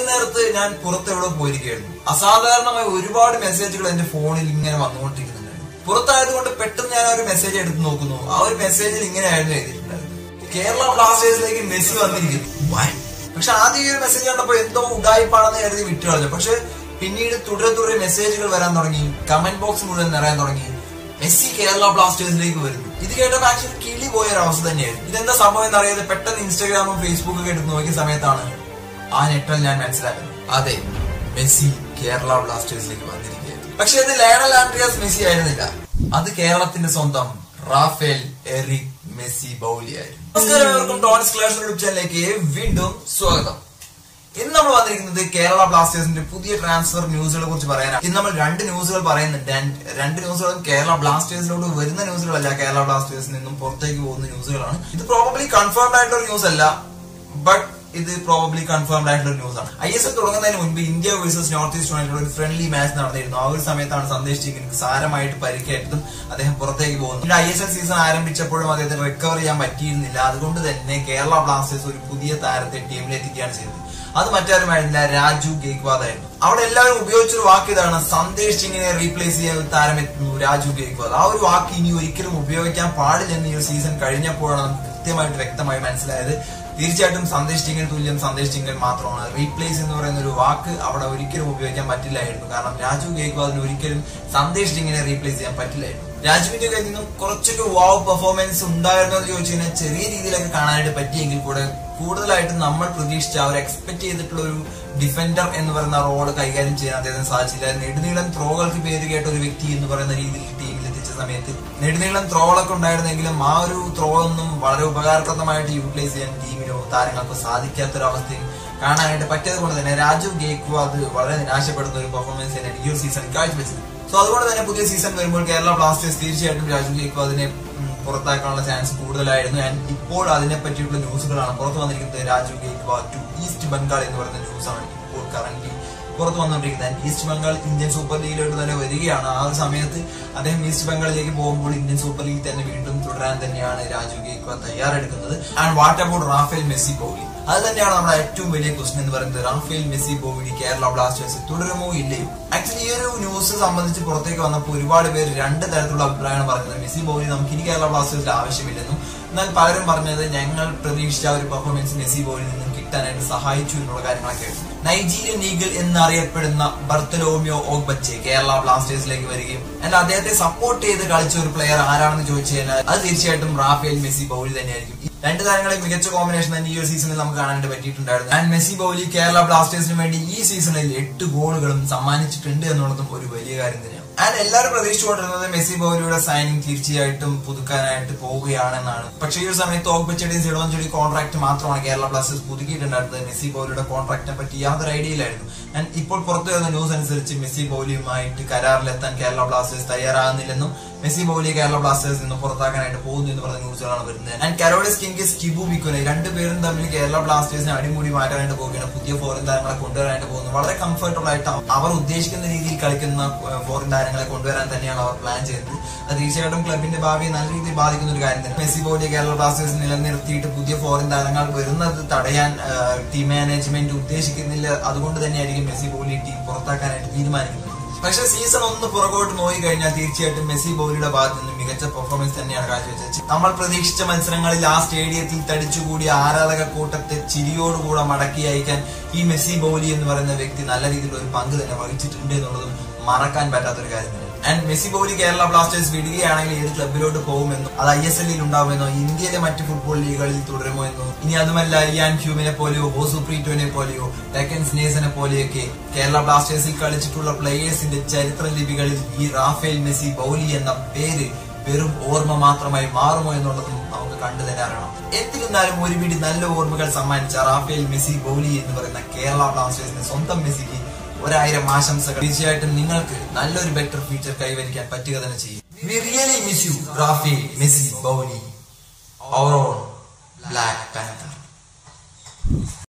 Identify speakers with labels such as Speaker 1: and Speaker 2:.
Speaker 1: വൈകുന്നേരത്ത് ഞാൻ പുറത്തെവിടെ പോയിരിക്കുകയായിരുന്നു അസാധാരണമായ ഒരുപാട് മെസ്സേജുകൾ എന്റെ ഫോണിൽ ഇങ്ങനെ വന്നുകൊണ്ടിരിക്കുന്നുണ്ടായിരുന്നു പുറത്തായതുകൊണ്ട് പെട്ടെന്ന് ഞാൻ ആ ഒരു മെസ്സേജ് എടുത്ത് നോക്കുന്നു ആ ഒരു മെസ്സേജിൽ ഇങ്ങനെയായിരുന്നു എഴുതിയിട്ടുണ്ടായിരുന്നത് കേരള ബ്ലാസ്റ്റേഴ്സിലേക്ക് മെസ്സി വന്നിരിക്കുന്നു What? പക്ഷെ ആദ്യം ഈ ഒരു മെസ്സേജ് കണ്ടപ്പോ എന്തോ ഉടായ്പാണെന്ന് കരുതി വിട്ടുകളഞ്ഞു പക്ഷെ പിന്നീട് തുടരെ തുടരെ മെസ്സേജുകൾ വരാൻ തുടങ്ങി കമന്റ് ബോക്സ് മുഴുവൻ നിറയാൻ തുടങ്ങി മെസ്സി കേരള ബ്ലാസ്റ്റേഴ്സിലേക്ക് വരുന്നു ഇത് കേട്ടപ്പോൾ ആക്ച്വലി കിളി പോയ ഒരു അവസ്ഥ തന്നെയായിരുന്നു ഇതെന്താ സംഭവം എന്നറിയാതെ പെട്ടെന്ന് ഇൻസ്റ്റാഗ്രാമും ഫേസ്ബുക്കും ഒക്കെ എടുത്ത് നോക്കിയ സമയത്താണ് ആ ഞെട്ടൽ ഞാൻ മനസ്സിലാക്കുന്നത് അതെ മെസ്സി കേരള ബ്ലാസ്റ്റേഴ്സിലേക്ക് വന്നിരിക്കുകയായിരുന്നു പക്ഷെ അത് ലയണൽ ആൻഡ്രിയാസ് മെസ്സി ആയിരുന്നില്ല അത് കേരളത്തിന്റെ സ്വന്തം റാഫേൽ എറിക് മെസ്സി ബൗലി ആയിരുന്നു നമസ്കാരം ഏവർക്കും ടോൺസ് ക്ലാസ് യൂട്യൂബ് ചാനലിലേക്ക് വീണ്ടും സ്വാഗതം ഇന്ന് നമ്മൾ വന്നിരിക്കുന്നത് കേരള ബ്ലാസ്റ്റേഴ്സിന്റെ പുതിയ ട്രാൻസ്ഫർ ന്യൂസുകളെ കുറിച്ച് പറയാനാണ് ഇന്ന് നമ്മൾ രണ്ട് ന്യൂസുകൾ പറയുന്നുണ്ട് And രണ്ട് ന്യൂസുകളും കേരള ബ്ലാസ്റ്റേഴ്സിലോട്ട് വരുന്ന ന്യൂസുകളല്ല കേരള ബ്ലാസ്റ്റേഴ്സിൽ നിന്നും പുറത്തേക്ക് പോകുന്ന ന്യൂസുകളാണ് ഇത് പ്രോബബ്ലി കൺഫേംഡ് ആയിട്ടുള്ള ന്യൂസ് അല്ല ബട്ട് ഇത് പ്രോബബ്ലി കൺഫേംഡ് ആയിട്ടുള്ള ന്യൂസ് ആണ് ഐ എസ് എൽ തുടങ്ങുന്നതിന് മുൻപ് India versus North East United ഒരു ഫ്രണ്ട്ലി മാച്ച് നടന്നിരുന്നു ആ ഒരു സമയത്താണ് സന്ദേശ് സിംഗിന് സാരമായിട്ട് പരിക്കേറ്റതും അദ്ദേഹം പുറത്തേക്ക് പോകുന്നു പിന്നെ ഐ എസ് എൽ സീസൺ ആരംഭിച്ചപ്പോഴും അദ്ദേഹത്തിന് റിക്കവർ ചെയ്യാൻ പറ്റിയിരുന്നില്ല അതുകൊണ്ട് തന്നെ കേരള ബ്ലാസ്റ്റേഴ്സ് ഒരു പുതിയ താരത്തെ ടീമിൽ എത്തിക്കുകയാണ് ചെയ്തത് അത് മറ്റാരുമായിരുന്നില്ല രാജു ഗേക്വാദ് ആയിരുന്നു അവിടെ എല്ലാവരും ഉപയോഗിച്ചൊരു വാക്ക് ഇതാണ് സന്ദേശ് സിംഗിനെ റീപ്ലേസ് ചെയ്യാൻ ഒരു താരം എത്തുന്നു രാജു ഗേക്വാദ് ആ ഒരു വാക്ക് ഇനി ഒരിക്കലും ഉപയോഗിക്കാൻ പാടില്ലെന്ന് ഈ ഒരു സീസൺ കഴിഞ്ഞപ്പോഴാണ് നമുക്ക് കൃത്യമായിട്ട് വ്യക്തമായി മനസ്സിലായത് തീർച്ചയായിട്ടും സന്ദേശ് ടിങ്കൻ തുല്യം സന്ദേശ് ടിങ്കൻ മാത്രമാണ് റീപ്ലേസ് എന്ന് പറയുന്ന ഒരു വാക്ക് അവിടെ ഒരിക്കലും ഉപയോഗിക്കാൻ പറ്റില്ലായിരുന്നു കാരണം രാജു ഗേക്വാദിന് ഒരിക്കലും സന്ദേശ് ടിങ്കിനെ റീപ്ലേസ് ചെയ്യാൻ പറ്റില്ലായിരുന്നു രാജുവിന്റെ കയ്യിൽ നിന്നും കുറച്ചൊക്കെ വാവ് പെർഫോമൻസ് ഉണ്ടായിരുന്നോ എന്ന് ചോദിച്ചു കഴിഞ്ഞാൽ ചെറിയ രീതിയിലൊക്കെ കാണാനായിട്ട് പറ്റിയെങ്കിൽ കൂടെ കൂടുതലായിട്ടും നമ്മൾ പ്രതീക്ഷിച്ച അവർ എക്സ്പെക്ട് ചെയ്തിട്ടുള്ള ഒരു ഡിഫൻഡർ എന്ന് പറയുന്ന റോള് കൈകാര്യം ചെയ്യാൻ അദ്ദേഹത്തിന് സാധിച്ചില്ല നെടുനീളം ത്രോകൾക്ക് പേര് കേട്ട ഒരു വ്യക്തി എന്ന് പറയുന്ന രീതിയിൽ ടീമിൽ എത്തിച്ച സമയത്ത് നെടുനീളം ത്രോകളൊക്കെ ഉണ്ടായിരുന്നെങ്കിലും ആ ഒരു ത്രോ ഒന്നും വളരെ ഉപകാരപ്രദമായിട്ട് യൂട്ടിലൈസ് ചെയ്യാൻ ടീമിനോ താരങ്ങൾക്കോ സാധിക്കാത്തൊരവസ്ഥയും കാണാനായിട്ട് പറ്റിയത് കൊണ്ട് തന്നെ രാജു ഗേക്വ അത് വളരെ നിരാശപ്പെടുന്ന ഒരു പെർഫോമൻസ് തന്നെ ഈ ഒരു സീസൺ കാഴ്ചവെച്ചത് സോ അതുകൊണ്ട് തന്നെ പുതിയ സീസൺ വരുമ്പോൾ കേരള ബ്ലാസ്റ്റേഴ്സ് തീർച്ചയായിട്ടും രാജു ഗേക്വ അതിനെ ഉം, പുറത്താക്കാനുള്ള ചാൻസ് കൂടുതലായിരുന്നു ആൻഡ് ഇപ്പോൾ അതിനെ പറ്റിയിട്ടുള്ള ന്യൂസുകളാണ് പുറത്തു വന്നിരിക്കുന്നത് രാജു ഗേക്വ ടു ഈസ്റ്റ് ബംഗാൾ എന്ന് പറയുന്ന ന്യൂസാണ് ഇപ്പോൾ കറന്റ് പുറത്തു വന്നുകൊണ്ടിരിക്കുന്നത് ഈസ്റ്റ് ബംഗാൾ ഇന്ത്യൻ സൂപ്പർ ലീഗിലോട്ട് തന്നെ വരികയാണ് ആ ഒരു സമയത്ത് അദ്ദേഹം ഈസ്റ്റ് ബംഗാളിലേക്ക് പോകുമ്പോൾ ഇന്ത്യൻ സൂപ്പർ ലീഗ് തന്നെ വീണ്ടും തുടരാൻ തന്നെയാണ് രാജു ഗേക്വ തയ്യാറെടുക്കുന്നത് and what about Rafael Messi Bouli അത് തന്നെയാണ് നമ്മുടെ ഏറ്റവും വലിയ ക്വസ്റ്റൻ എന്ന് പറയുന്നത് Rafael Messi Bouli Kerala Blasters തുടരുമോ ഇല്ലയോ ആക്ച്വലി ഈ ഒരു ന്യൂസ് സംബന്ധിച്ച് പുറത്തേക്ക് വന്നപ്പോൾ ഒരുപാട് പേര് രണ്ട് തരത്തിലുള്ള അഭിപ്രായമാണ് പറഞ്ഞത് മെസ്സി ബോവിഡി നമുക്ക് ഇനി കേരള ബ്ലാസ്റ്റേഴ്സിൽ ആവശ്യമില്ലെന്നും എന്നാൽ പലരും പറഞ്ഞത് ഞങ്ങൾ പ്രതീക്ഷിച്ച ആ ഒരു പെർഫോമൻസ് മെസ്സി ബോവിൽ നിന്നും കിട്ടാനായിട്ട് സഹായിച്ചു എന്നുള്ള കാര്യങ്ങളൊക്കെ ആയിരുന്നു നൈജീരിയൻ ലീഗിൽ എന്നറിയപ്പെടുന്ന ബർത്തലോമിയോ ഓഗ്ബച്ചെ കേരള ബ്ലാസ്റ്റേഴ്സിലേക്ക് വരികയും എന്നാൽ അദ്ദേഹത്തെ സപ്പോർട്ട് ചെയ്ത് കളിച്ച ഒരു പ്ലെയർ ആരാണെന്ന് ചോദിച്ചു കഴിഞ്ഞാൽ അത് തീർച്ചയായിട്ടും റാഫേൽ മെസ്സി ബൗലി തന്നെയായിരിക്കും ഈ രണ്ട് താരങ്ങളെ മികച്ച കോമ്പിനേഷൻ തന്നെ ഈ ഒരു സീസണിൽ നമുക്ക് കാണാനായിട്ട് പറ്റിയിട്ടുണ്ടായിരുന്നു ആൻഡ് മെസ്സി ബൗലി കേരള ബ്ലാസ്റ്റേഴ്സിന് വേണ്ടി ഈ സീസണിൽ എട്ട് ഗോളുകളും സമ്മാനിച്ചിട്ടുണ്ട് എന്നുള്ളതും ഒരു വലിയ കാര്യം തന്നെയാണ് ആൻഡ് എല്ലാവരും പ്രതീക്ഷിച്ചുകൊണ്ടിരുന്നത് മെസ്സി ബൗലിയുടെ സൈനിങ് തീർച്ചയായിട്ടും പുതുക്കാനായിട്ട് പോവുകയാണെന്നാണ് പക്ഷേ ഈ ഒരു സമയത്ത് ഓഗ്ബച്ചയുടെയും സിഡോഞ്ചുടി കോൺട്രാക്ട് മാത്രമാണ് കേരള ബ്ലാസ്റ്റേഴ്സ് പുതുക്കിയിട്ടുണ്ടായിരുന്നത് മെസ്സി ബൗലിയുടെ കോൺട്രാക്റ്റിനെ പറ്റി യാതൊരു ഐഡിയയിലായിരുന്നു ആൻഡ് ഇപ്പോൾ പുറത്തു വരുന്ന ന്യൂസ് അനുസരിച്ച് മെസ്സി ബൗലിയുമായിട്ട് കരാറിലെത്താൻ കേരള ബ്ലാസ്റ്റേഴ്സ് തയ്യാറാകുന്നില്ലെന്നും മെസ്സി ബൗലി കേരള ബ്ലാസ്റ്റേഴ്സ് നിന്ന് പുറത്താക്കാനായിട്ട് പോകുന്നു എന്ന് പറഞ്ഞ ന്യൂസുകളാണ് വരുന്നത് ആൻഡ് കരോളിസ് കിങ്കിസ് കിബു ബിക്കുനെ രണ്ടുപേരും തമ്മിൽ കേരള ബ്ലാസ്റ്റേഴ്സിനെ അടിമുടി മാറ്റാനായിട്ട് പോവുകയാണ് പുതിയ ഫോറിൻ താരങ്ങളെ കൊണ്ടുവരാനായിട്ട് പോകുന്നു വളരെ കംഫർട്ടബിൾ ആയിട്ട് അവർ ഉദ്ദേശിക്കുന്ന രീതിയിൽ കളിക്കുന്ന ഫോറിൻ താരങ്ങളെ കൊണ്ടുവരാൻ തന്നെയാണ് അവർ പ്ലാൻ ചെയ്തത് അത് തീർച്ചയായിട്ടും ക്ലബിന്റെ ഭാവിയെ നല്ല രീതിയിൽ ബാധിക്കുന്ന ഒരു കാര്യം തന്നെ മെസ്സി ബോലി കേരള ബ്ലാസ്റ്റേഴ്സ് നിലനിർത്തിയിട്ട് പുതിയ ഫോറിൻ താരങ്ങൾ വരുന്നത് തടയാൻ ടീം മാനേജ്മെന്റ് ഉദ്ദേശിക്കുന്നില്ല അതുകൊണ്ട് തന്നെയായിരിക്കും മെസ്സി ബോലി ടീം പുറത്താക്കാനായിട്ട് തീരുമാനിക്കുന്നത് പക്ഷെ സീസൺ ഒന്ന് പുറകോട്ട് നോക്കി കഴിഞ്ഞാൽ തീർച്ചയായിട്ടും മെസ്സി ബോലിയുടെ ഭാഗത്ത് നിന്ന് മികച്ച പെർഫോമൻസ് തന്നെയാണ് കാഴ്ചവെച്ചത് നമ്മൾ പ്രതീക്ഷിച്ച മത്സരങ്ങളിൽ ആ സ്റ്റേഡിയത്തിൽ തടിച്ചുകൂടിയ ആരാധക കൂട്ടത്തെ ചിരിയോടുകൂടെ മടക്കി അയക്കാൻ ഈ മെസ്സി ബോലി എന്ന് പറയുന്ന വ്യക്തി നല്ല രീതിയിൽ ഒരു പങ്ക് തന്നെ വഹിച്ചിട്ടുണ്ട് എന്നുള്ളതും മറക്കാൻ പറ്റാത്തൊരു കാര്യം തന്നെ and Messi Bouli Kerala Blasters വിടുകയാണെങ്കിൽ ഏത് ക്ലബിലോട്ട് പോകുമെന്നോ അത് ഐ എസ് എല്ലിൽ ഉണ്ടാവുമെന്നോ ഇന്ത്യയിലെ മറ്റ് ഫുട്ബോൾ ലീഗുകളിൽ തുടരുമോ എന്നോ ഇനി അതുമല്ല ഇയാൻ ഹ്യൂമിനെ പോലെയോ ബോസു പ്രീറ്റോനെ പോലെയോ ടെക്കൻ സ്നേസനെ പോലെയൊക്കെ കേരള ബ്ലാസ്റ്റേഴ്സിൽ കളിച്ചിട്ടുള്ള പ്ലേയേഴ്സിന്റെ ചരിത്ര ലിപികളിൽ ഈ റാഫേൽ മെസ്സി ബൗലി എന്ന പേര് വെറും ഓർമ്മ മാത്രമായി മാറുമോ എന്നുള്ളതും നമുക്ക് കണ്ടു തന്നെ അറിയണം എന്നിരുന്നാലും ഒരു പിടി നല്ല ഓർമ്മകൾ സമ്മാനിച്ച റാഫേൽ മെസ്സി ബൗലി എന്ന് പറയുന്ന കേരള ബ്ലാസ്റ്റേഴ്സിന്റെ സ്വന്തം മെസ്സിക്ക് ഒരായിരം ആശംസകൾ തീർച്ചയായിട്ടും നിങ്ങൾക്ക് നല്ലൊരു ബെറ്റർ ഫ്യൂച്ചർ കൈവരിക്കാൻ പറ്റുക തന്നെ ചെയ്യും we really miss you Rafi Messi Bouli our own Black panther